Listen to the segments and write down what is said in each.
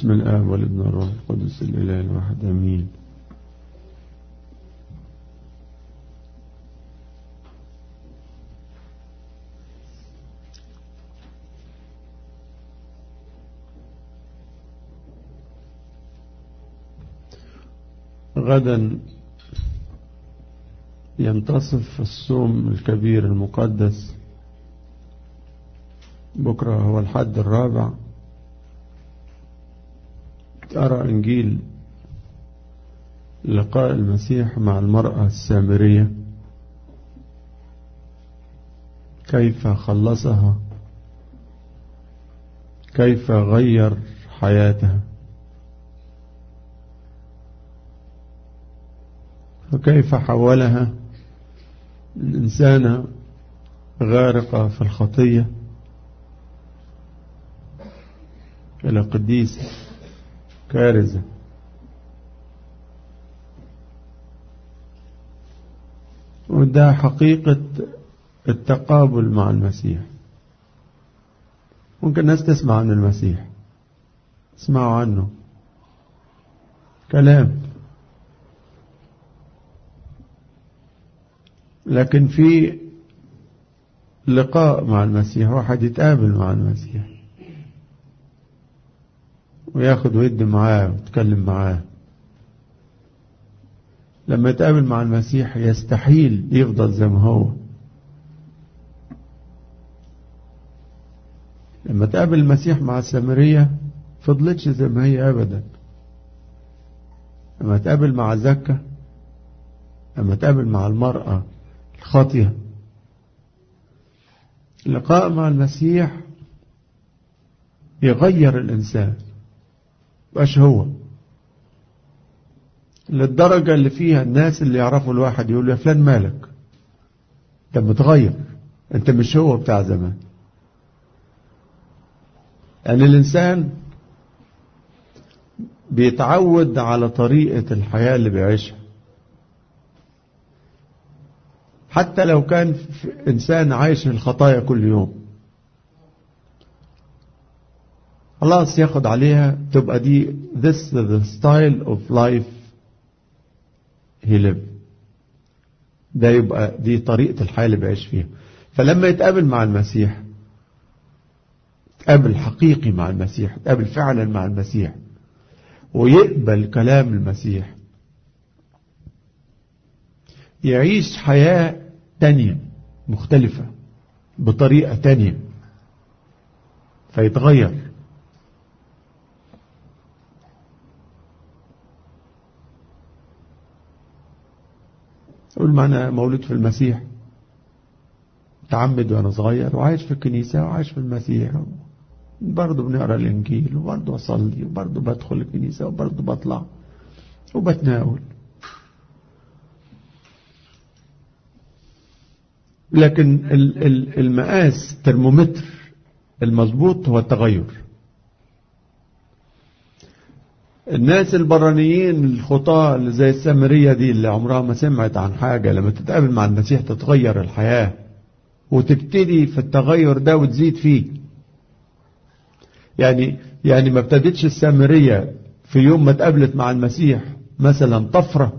بسم الآب والابن والروح القدس الإله الواحد أمين غدا ينتصف الصوم الكبير المقدس بكرة هو الحد الرابع أرى إنجيل لقاء المسيح مع المرأة السامرية كيف خلصها كيف غير حياتها وكيف حولها من إنسانة غارقة في الخطية إلى قديسة كارثة وده حقيقة التقابل مع المسيح ممكن الناس تسمع عن المسيح اسمعوا عنه كلام لكن في لقاء مع المسيح واحد يتقابل مع المسيح وياخد ويد معاه ويتكلم معاه لما يتقابل مع المسيح يستحيل يفضل زي ما هو لما تقابل المسيح مع السامرية فضلتش زي ما هي أبدا لما تقابل مع زكا لما تقابل مع المرأة الخاطية اللقاء مع المسيح يغير الإنسان بقاش هو للدرجة اللي فيها الناس اللي يعرفوا الواحد يقول يا فلان مالك انت متغير انت مش هو بتاع زمان يعني الإنسان بيتعود على طريقة الحياة اللي بيعيشها حتى لو كان إنسان عايش في الخطايا كل يوم خلاص ياخد عليها تبقى دي this is the style of life he live ده يبقى دي طريقة الحياة اللي بيعيش فيها فلما يتقابل مع المسيح يتقابل حقيقي مع المسيح يتقابل فعلا مع المسيح ويقبل كلام المسيح يعيش حياة تانية مختلفة بطريقة تانية فيتغير يقول ما أنا مولود في المسيح تعمد وأنا صغير وعايش في الكنيسة وعايش في المسيح برضه بنقرأ الإنجيل وبرضه أصلي وبرضه بدخل الكنيسة وبرضه بطلع وبتناول لكن المقاس ترمومتر المظبوط هو التغير الناس البرانيين الخطاة اللي زي السامرية دي اللي عمرها ما سمعت عن حاجة لما تتقابل مع المسيح تتغير الحياة وتبتدي في التغير ده وتزيد فيه يعني يعني ما ابتدتش السامرية في يوم ما اتقابلت مع المسيح مثلا طفرة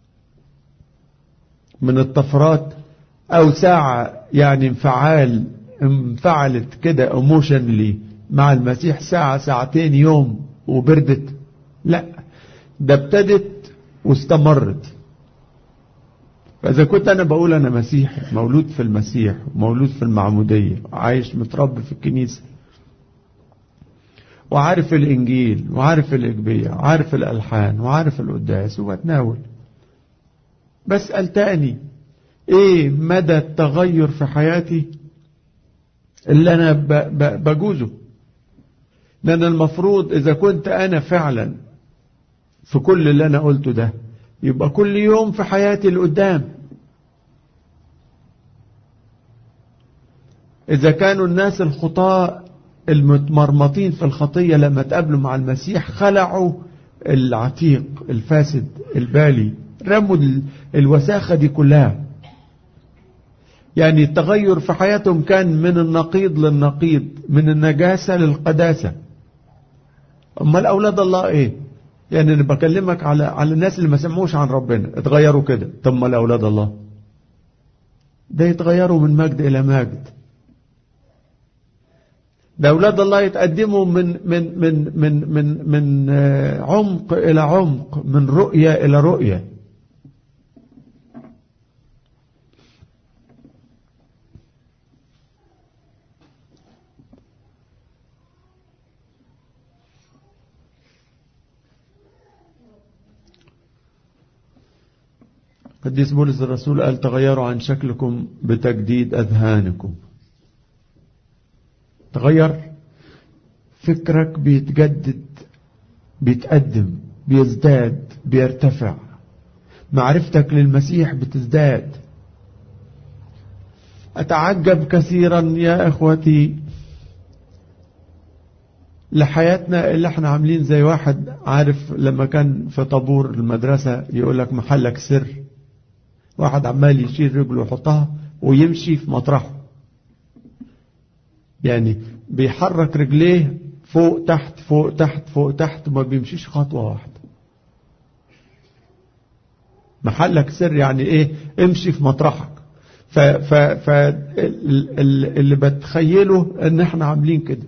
من الطفرات او ساعة يعني انفعال انفعلت كده ايموشنلي مع المسيح ساعة ساعتين يوم وبردت لا ده ابتدت واستمرت فإذا كنت أنا بقول أنا مسيحي مولود في المسيح مولود في المعمودية عايش متربي في الكنيسة وعارف الإنجيل وعارف الإجبية وعارف الألحان وعارف القداس وبتناول بسأل تاني ايه مدى التغير في حياتي اللي انا بجوزه لان المفروض اذا كنت انا فعلا في كل اللي انا قلته ده يبقى كل يوم في حياتي لقدام اذا كانوا الناس الخطاة المتمرمطين في الخطية لما تقابلوا مع المسيح خلعوا العتيق الفاسد البالي رموا الوساخة دي كلها يعني التغير في حياتهم كان من النقيض للنقيض من النجاسة للقداسة امال اولاد الله ايه يعني انا بكلمك على على الناس اللي ما سمعوش عن ربنا اتغيروا كده طب امال اولاد الله ده يتغيروا من مجد الى مجد ده اولاد الله يتقدموا من من من من من من عمق الى عمق من رؤيه الى رؤيه قديس بولس الرسول قال تغيروا عن شكلكم بتجديد أذهانكم تغير فكرك بيتجدد بيتقدم بيزداد بيرتفع معرفتك للمسيح بتزداد أتعجب كثيرا يا إخوتي لحياتنا اللي احنا عاملين زي واحد عارف لما كان في طابور المدرسة يقول لك محلك سر واحد عمال يشيل رجله ويحطها ويمشي في مطرحه يعني بيحرك رجليه فوق تحت فوق تحت فوق تحت ما بيمشيش خطوة واحدة محلك سر يعني ايه امشي في مطرحك ف ف ف اللي بتخيله ان احنا عاملين كده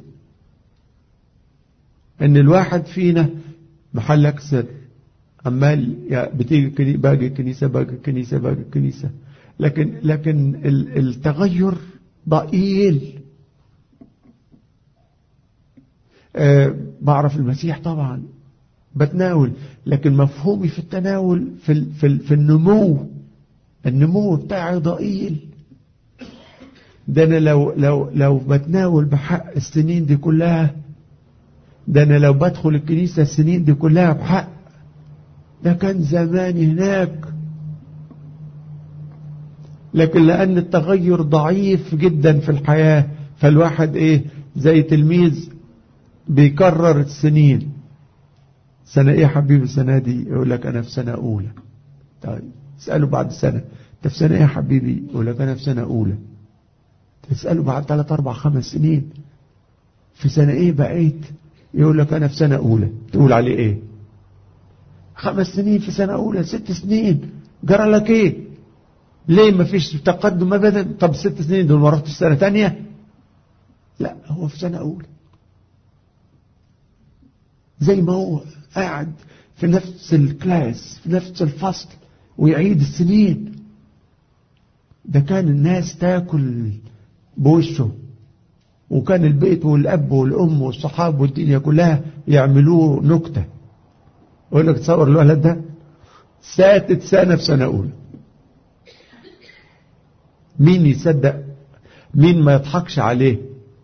ان الواحد فينا محلك سر عمال بتيجي باجي الكنيسة باجي الكنيسة باجي الكنيسة لكن لكن التغير ضئيل أه بعرف المسيح طبعا بتناول لكن مفهومي في التناول في في في النمو النمو بتاعي ضئيل ده انا لو لو لو بتناول بحق السنين دي كلها ده انا لو بدخل الكنيسه السنين دي كلها بحق ده كان زماني هناك لكن لأن التغير ضعيف جدا في الحياة فالواحد ايه زي تلميذ بيكرر السنين سنة ايه يا حبيبي السنة دي يقول لك انا في سنة اولى طيب اسأله بعد سنة انت في سنة ايه يا حبيبي يقول لك انا في سنة اولى تسأله بعد ثلاث اربع خمس سنين في سنة ايه بقيت يقول لك انا في سنة اولى تقول عليه ايه خمس سنين في سنة أولى ست سنين جرى لك إيه ليه ما فيش تقدم أبدا طب ست سنين دول ما رحت سنة تانية لا هو في سنة أولى زي ما هو قاعد في نفس الكلاس في نفس الفصل ويعيد السنين ده كان الناس تاكل بوشه وكان البيت والأب والأم والصحاب والدنيا كلها يعملوه نكته اقول لك تصور الولد ده ساتت سنة في سنة أولى مين يصدق مين ما يضحكش عليه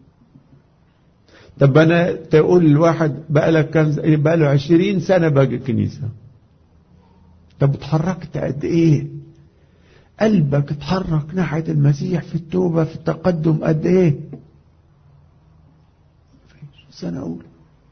طب أنا تقول الواحد بقى لك كم بقى له 20 سنة باجي الكنيسة طب اتحركت قد إيه قلبك اتحرك ناحية المسيح في التوبة في التقدم قد إيه سنة أولى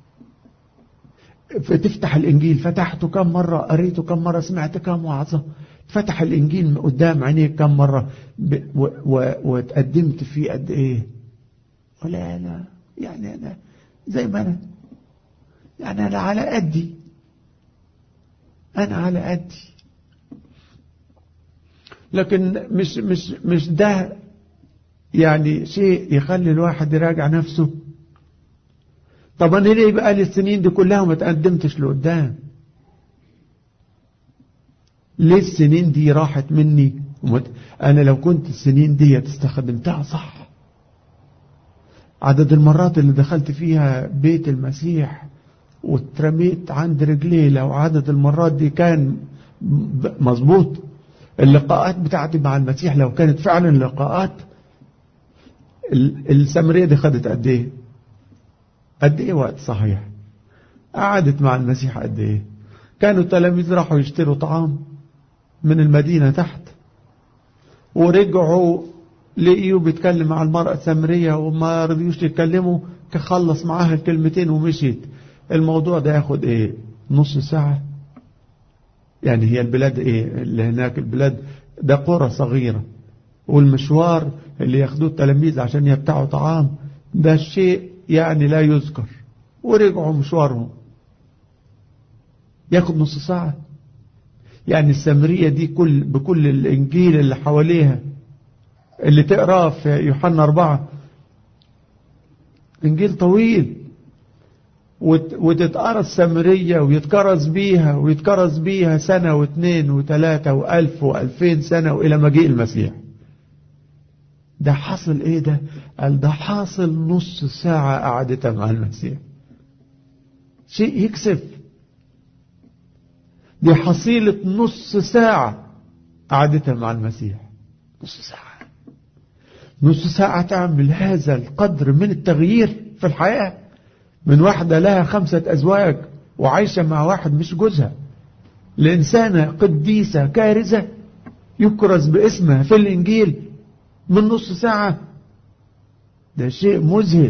فتفتح الإنجيل فتحته كم مرة قريته كم مرة سمعت كم وعظة فتح الإنجيل قدام عينيك كم مرة وتقدمت فيه قد إيه ولا أنا يعني أنا زي ما أنا يعني أنا على قدي أنا على قدي لكن مش مش مش ده يعني شيء يخلي الواحد يراجع نفسه طب انا ليه بقى لي السنين دي كلها وما تقدمتش لقدام ليه السنين دي راحت مني ومت... انا لو كنت السنين دي استخدمتها صح عدد المرات اللي دخلت فيها بيت المسيح واترميت عند رجليه لو عدد المرات دي كان مظبوط اللقاءات بتاعتي مع المسيح لو كانت فعلا لقاءات السمرية دي خدت قد ايه قد ايه وقت صحيح قعدت مع المسيح قد ايه كانوا التلاميذ راحوا يشتروا طعام من المدينة تحت ورجعوا لقيوا بيتكلم مع المرأة السامرية وما رضيوش يتكلموا كخلص معاها الكلمتين ومشيت الموضوع ده ياخد ايه نص ساعة يعني هي البلاد ايه اللي هناك البلاد ده قرى صغيرة والمشوار اللي ياخدوه التلاميذ عشان يبتعوا طعام ده شيء يعني لا يذكر ورجعوا مشوارهم ياخد نص ساعة يعني السامرية دي كل بكل الإنجيل اللي حواليها اللي تقراه في يوحنا أربعة إنجيل طويل وتتقرا السامرية ويتكرز بيها ويتكرز بيها سنة واثنين وثلاثة وألف وألفين سنة وإلى مجيء المسيح ده حاصل ايه ده قال ده حاصل نص ساعة قعدتها مع المسيح شيء يكسف دي حصيلة نص ساعة قعدتها مع المسيح نص ساعة نص ساعة تعمل هذا القدر من التغيير في الحياة من واحدة لها خمسة أزواج وعايشة مع واحد مش جوزها لإنسانة قديسة كارزة يكرز باسمها في الإنجيل من نص ساعة ده شيء مذهل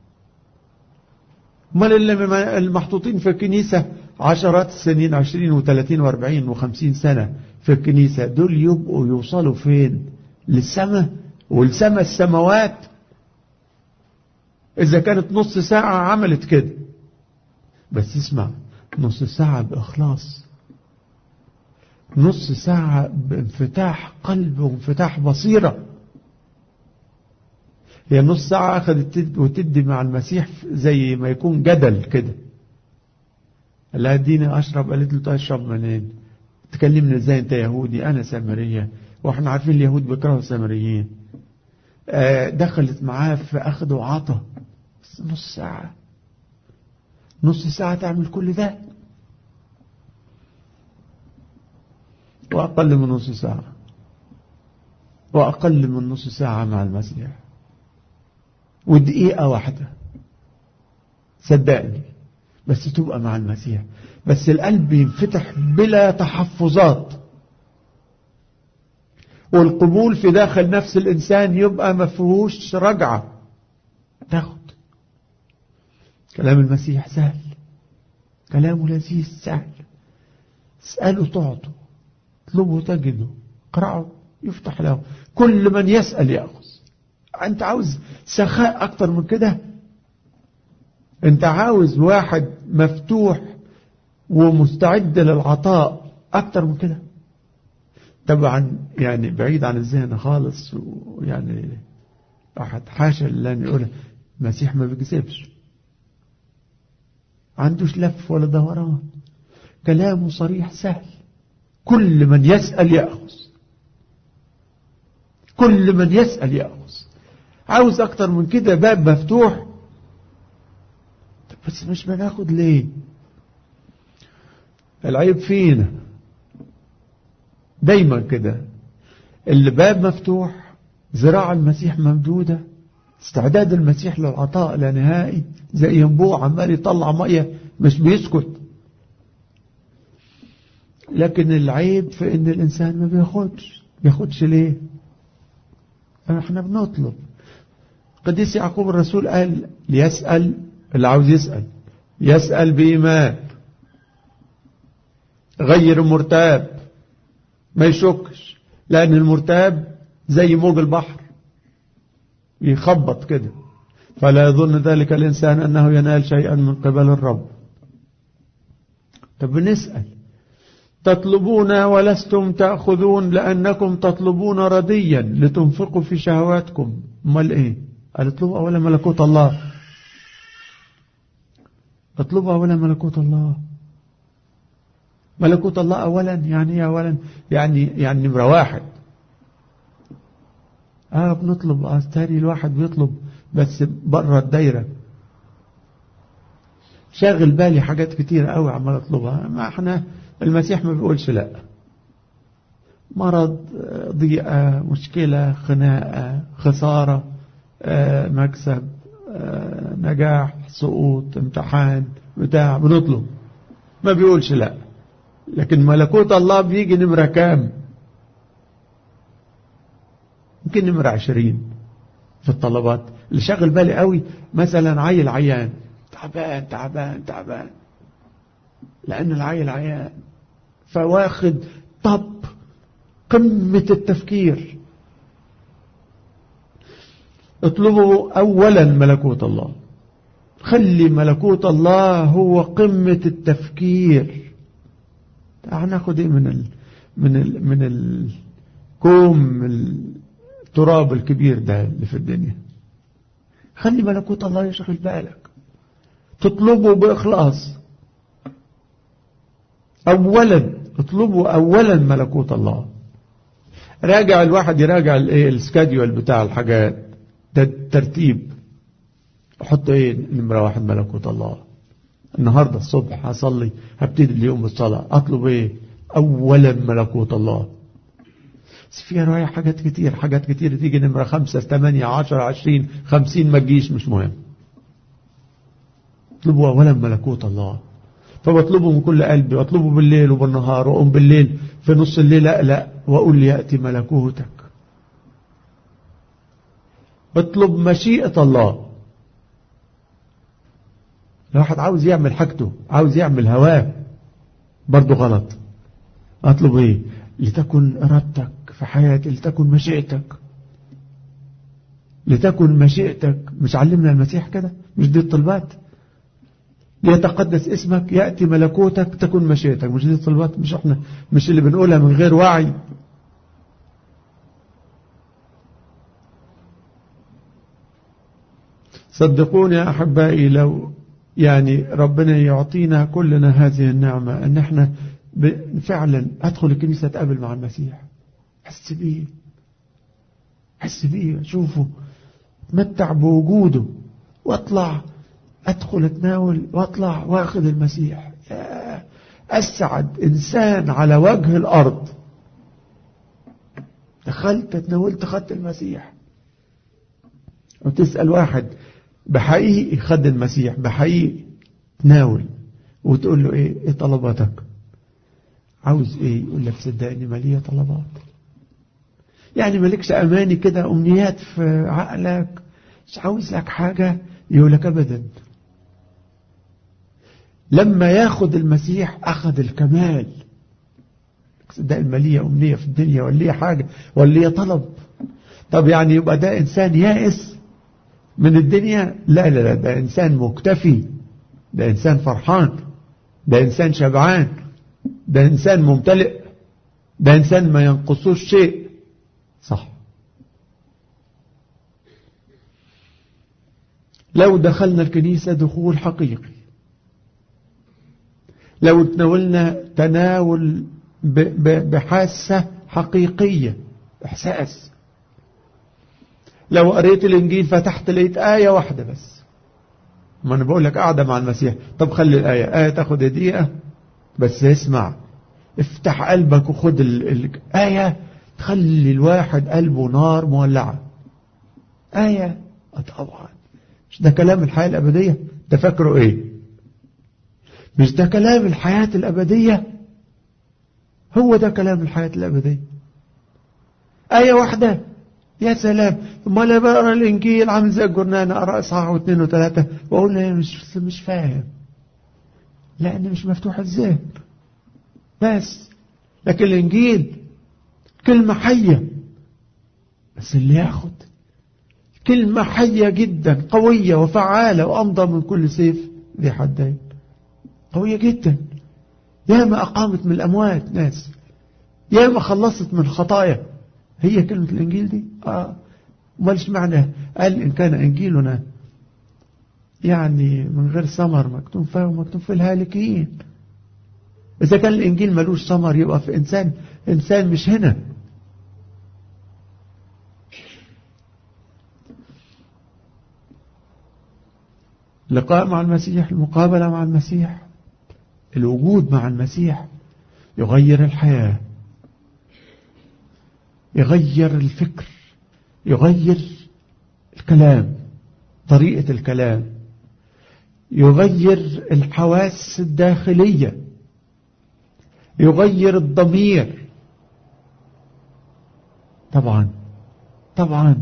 امال اللي المحطوطين في الكنيسة عشرات السنين عشرين وثلاثين واربعين وخمسين سنة في الكنيسة دول يبقوا يوصلوا فين للسماء والسماء السماوات إذا كانت نص ساعة عملت كده بس اسمع نص ساعة بإخلاص نص ساعة بانفتاح قلب وانفتاح بصيرة هي نص ساعة أخذت وتدي مع المسيح زي ما يكون جدل كده قال لها اديني أشرب قالت له تشرب منين تكلمني ازاي انت يهودي انا سامرية واحنا عارفين اليهود بيكرهوا السامريين دخلت معاه في اخذ وعطى بس نص ساعة نص ساعة تعمل كل ده وأقل من نص ساعة وأقل من نص ساعة مع المسيح ودقيقة واحدة صدقني بس تبقى مع المسيح بس القلب ينفتح بلا تحفظات والقبول في داخل نفس الإنسان يبقى ما فيهوش رجعة تاخد كلام المسيح سهل كلامه لذيذ سهل اسألوا تعطوا اطلبوا تجدوا اقرأوا يفتح له كل من يسأل يأخذ انت عاوز سخاء اكتر من كده انت عاوز واحد مفتوح ومستعد للعطاء اكتر من كده طبعا يعني بعيد عن الذهن خالص ويعني واحد حاشا لله ان يقول المسيح ما بيكذبش عندوش لف ولا دوران كلامه صريح سهل كل من يسأل يأخذ كل من يسأل يأخذ عاوز اكتر من كده باب مفتوح بس مش بناخد ليه العيب فينا دايما كده اللي باب مفتوح ذراع المسيح ممدودة استعداد المسيح للعطاء لا نهائي زي ينبوع عمال يطلع مية مش بيسكت لكن العيب في ان الانسان ما بياخدش بياخدش ليه احنا بنطلب قديس يعقوب الرسول قال ليسأل اللي عاوز يسأل يسأل بإيمان غير المرتاب ما يشكش لأن المرتاب زي موج البحر يخبط كده فلا يظن ذلك الإنسان أنه ينال شيئا من قبل الرب طب نسأل تطلبون ولستم تأخذون لأنكم تطلبون رديا لتنفقوا في شهواتكم امال ايه قال اطلبوا أولا ملكوت الله اطلبوا أولا ملكوت الله ملكوت الله أولا يعني ايه أولا يعني يعني نمرة واحد اه بنطلب استاري الواحد بيطلب بس بره الدايرة شاغل بالي حاجات كتير قوي عمال اطلبها ما احنا المسيح ما بيقولش لا مرض ضيقة مشكلة خناقة خسارة مكسب نجاح سقوط امتحان بتاع بنطلب ما بيقولش لا لكن ملكوت الله بيجي نمرة كام يمكن نمرة عشرين في الطلبات اللي شاغل بالي قوي مثلا عيل عيان تعبان تعبان تعبان لأن العيل عيان فواخد طب قمة التفكير اطلبوا أولا ملكوت الله خلي ملكوت الله هو قمة التفكير هناخد ايه من ال من ال من الكوم التراب الكبير ده اللي في الدنيا خلي ملكوت الله يشغل بالك تطلبه بإخلاص أولا اطلبوا أولا ملكوت الله راجع الواحد يراجع الايه السكاديول بتاع الحاجات ده الترتيب احط ايه نمرة واحد ملكوت الله النهاردة الصبح هصلي هبتدي اليوم بالصلاة اطلب ايه اولا ملكوت الله بس فيها رواية حاجات كتير حاجات كتير تيجي نمرة خمسة ثمانية عشر عشرين خمسين ما تجيش مش مهم اطلبوا اولا ملكوت الله فبطلبه من كل قلبي واطلبه بالليل وبالنهار واقوم بالليل في نص الليل اقلق واقول ياتي ملكوتك اطلب مشيئة الله لو واحد عاوز يعمل حاجته عاوز يعمل هواه برضه غلط اطلب ايه لتكن ارادتك في حياتي لتكن مشيئتك لتكن مشيئتك مش علمنا المسيح كده مش دي الطلبات ليتقدس اسمك يأتي ملكوتك تكن مشيئتك مش دي الطلبات مش احنا مش اللي بنقولها من غير وعي صدقوني يا أحبائي لو يعني ربنا يعطينا كلنا هذه النعمة أن احنا فعلا أدخل الكنيسة أتقابل مع المسيح حس بيه حس بيه أشوفه اتمتع بوجوده واطلع أدخل أتناول وأطلع وأخذ المسيح أسعد إنسان على وجه الأرض دخلت اتناولت خدت المسيح وتسأل واحد بحقيقي خد المسيح بحقيقي تناول وتقول له ايه ايه طلباتك عاوز ايه يقول لك صدقني مالية طلبات يعني مالكش اماني كده امنيات في عقلك مش عاوز لك حاجة يقول لك ابدا لما ياخد المسيح اخذ الكمال ده المالية امنية في الدنيا ولا ليه حاجة ولا ليه طلب طب يعني يبقى ده انسان يائس من الدنيا لا لا لا ده إنسان مكتفي ده إنسان فرحان ده إنسان شبعان ده إنسان ممتلئ ده إنسان ما ينقصوش شيء صح لو دخلنا الكنيسة دخول حقيقي لو تناولنا تناول بحاسة حقيقية إحساس لو قريت الإنجيل فتحت لقيت آية واحدة بس ما أنا بقول لك قاعدة مع المسيح طب خلي الآية آية تاخد دقيقة بس اسمع افتح قلبك وخد الآية تخلي الواحد قلبه نار مولعة آية طبعا مش ده كلام الحياة الأبدية ده فاكره إيه مش ده كلام الحياة الأبدية هو ده كلام الحياة الأبدية آية واحدة يا سلام ما انا بقرا الانجيل عامل زي الجرنان اقرا اصحاح واثنين وثلاثه واقول له مش مش فاهم لان مش مفتوح الذهن بس لكن الانجيل كلمه حيه بس اللي ياخد كلمه حيه جدا قويه وفعاله وامضى من كل سيف ذي حدين قويه جدا ياما اقامت من الاموات ناس ياما خلصت من الخطايا هي كلمة الإنجيل دي آه مالش معنى قال إن كان إنجيلنا يعني من غير ثمر مكتوب فيه ومكتوب في الهالكين إذا كان الإنجيل ملوش ثمر يبقى في إنسان إنسان مش هنا لقاء مع المسيح المقابلة مع المسيح الوجود مع المسيح يغير الحياة يغير الفكر يغير الكلام طريقة الكلام يغير الحواس الداخلية يغير الضمير طبعا طبعا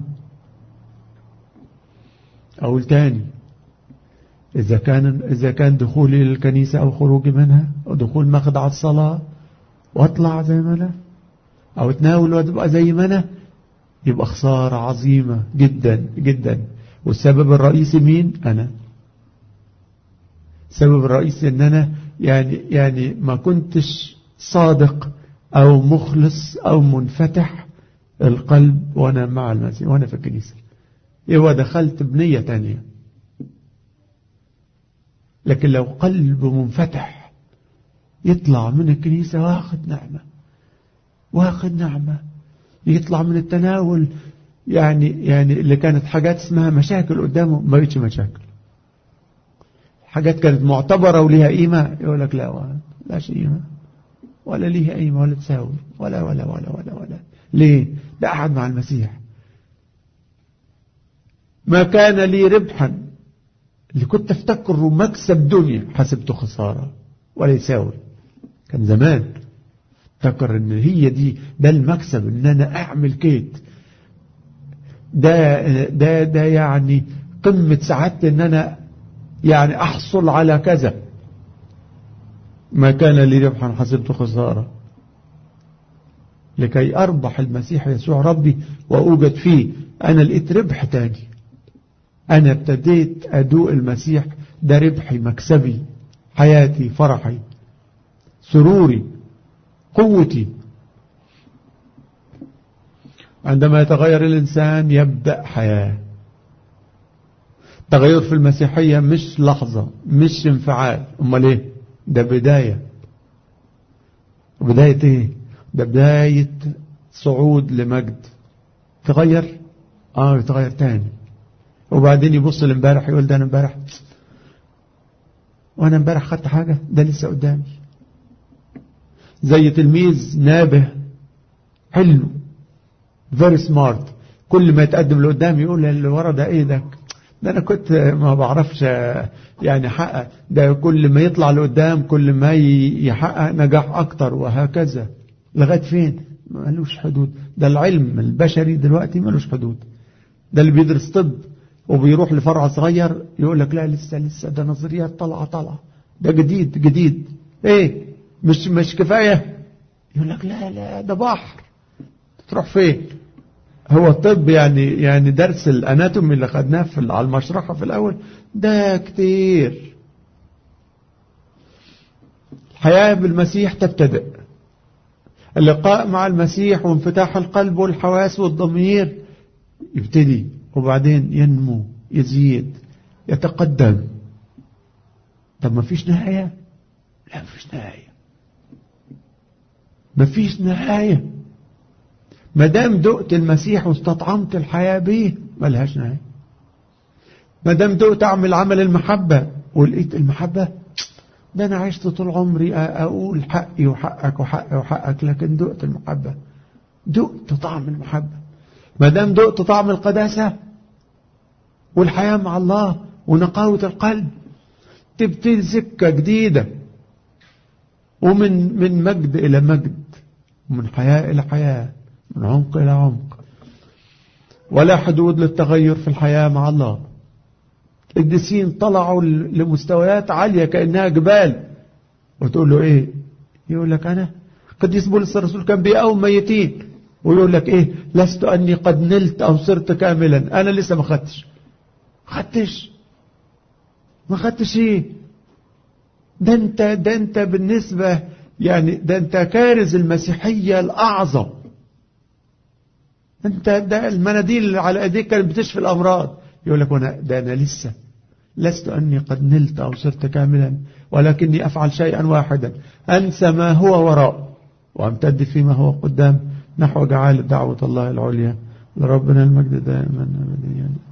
أقول تاني إذا كان إذا كان دخولي للكنيسة أو خروجي منها أو دخول مخدع الصلاة وأطلع زي ما أنا أو تناول وتبقى زي ما أنا يبقى خسارة عظيمة جدا جدا والسبب الرئيسي مين أنا السبب الرئيسي أن أنا يعني, يعني ما كنتش صادق أو مخلص أو منفتح القلب وأنا مع المسيح وأنا في الكنيسة يبقى دخلت بنية تانية لكن لو قلب منفتح يطلع من الكنيسة واخد نعمة واخد نعمة يطلع من التناول يعني يعني اللي كانت حاجات اسمها مشاكل قدامه ما بقتش مشاكل حاجات كانت معتبرة وليها قيمة يقول لك لا لا شيء قيمة ولا ليها قيمة ولا تساوي ولا ولا ولا ولا ولا ليه ده قعد مع المسيح ما كان لي ربحا اللي كنت افتكره مكسب دنيا حسبته خسارة ولا يساوي كان زمان افتكر ان هي دي ده المكسب ان انا اعمل كيت ده ده ده يعني قمة سعادتي ان انا يعني احصل على كذا ما كان لي ربحا حسبته خسارة لكي أربح المسيح يسوع ربي وأوجد فيه أنا لقيت ربح تاني أنا ابتديت أدوق المسيح ده ربحي مكسبي حياتي فرحي سروري قوتي عندما يتغير الإنسان يبدأ حياة تغير في المسيحية مش لحظة مش انفعال أمال ايه ده بداية بداية ايه ده بداية صعود لمجد تغير اه يتغير تاني وبعدين يبص لامبارح يقول ده انا امبارح وانا امبارح خدت حاجة ده لسه قدامي زي تلميذ نابه حلو فيري سمارت كل ما يتقدم لقدام يقول اللي ورا ده ايه ده ده انا كنت ما بعرفش يعني حقق ده كل ما يطلع لقدام كل ما يحقق نجاح اكتر وهكذا لغايه فين ملوش حدود ده العلم البشري دلوقتي ملوش حدود ده اللي بيدرس طب وبيروح لفرع صغير يقول لك لا لسه لسه ده نظريات طالعه طالعه ده جديد جديد ايه مش مش كفايه يقول لك لا لا ده بحر تروح فين هو الطب يعني يعني درس الاناتومي اللي خدناه في على المشرحه في الاول ده كتير الحياه بالمسيح تبتدئ اللقاء مع المسيح وانفتاح القلب والحواس والضمير يبتدي وبعدين ينمو يزيد يتقدم طب ما فيش نهايه لا ما فيش نهايه ما فيش نهايه ما دام دقت المسيح واستطعمت الحياة به ملهاش نهاية ما دام دقت أعمل عمل المحبة ولقيت المحبة ده أنا عشت طول عمري أقول حقي وحقك وحقي وحقك لكن دقت المحبة دقت طعم المحبة ما دام دقت طعم القداسة والحياة مع الله ونقاوة القلب تبتدي سكة جديدة ومن من مجد إلى مجد ومن حياة إلى حياة من عمق إلى عمق ولا حدود للتغير في الحياة مع الله القديسين طلعوا لمستويات عالية كأنها جبال وتقول له ايه يقول لك انا قديس بولس الرسول كان بيقوم ميتين ويقول لك ايه لست اني قد نلت او صرت كاملا انا لسه ما خدتش خدتش ما خدتش ايه ده انت ده انت بالنسبة يعني ده انت كارز المسيحية الاعظم انت ده المناديل اللي على ايديك كانت بتشفي الامراض يقول لك وانا ده انا لسه لست اني قد نلت او صرت كاملا ولكني افعل شيئا واحدا انسى ما هو وراء وامتد فيما هو قدام نحو جعال دعوة الله العليا لربنا المجد دائما ابديا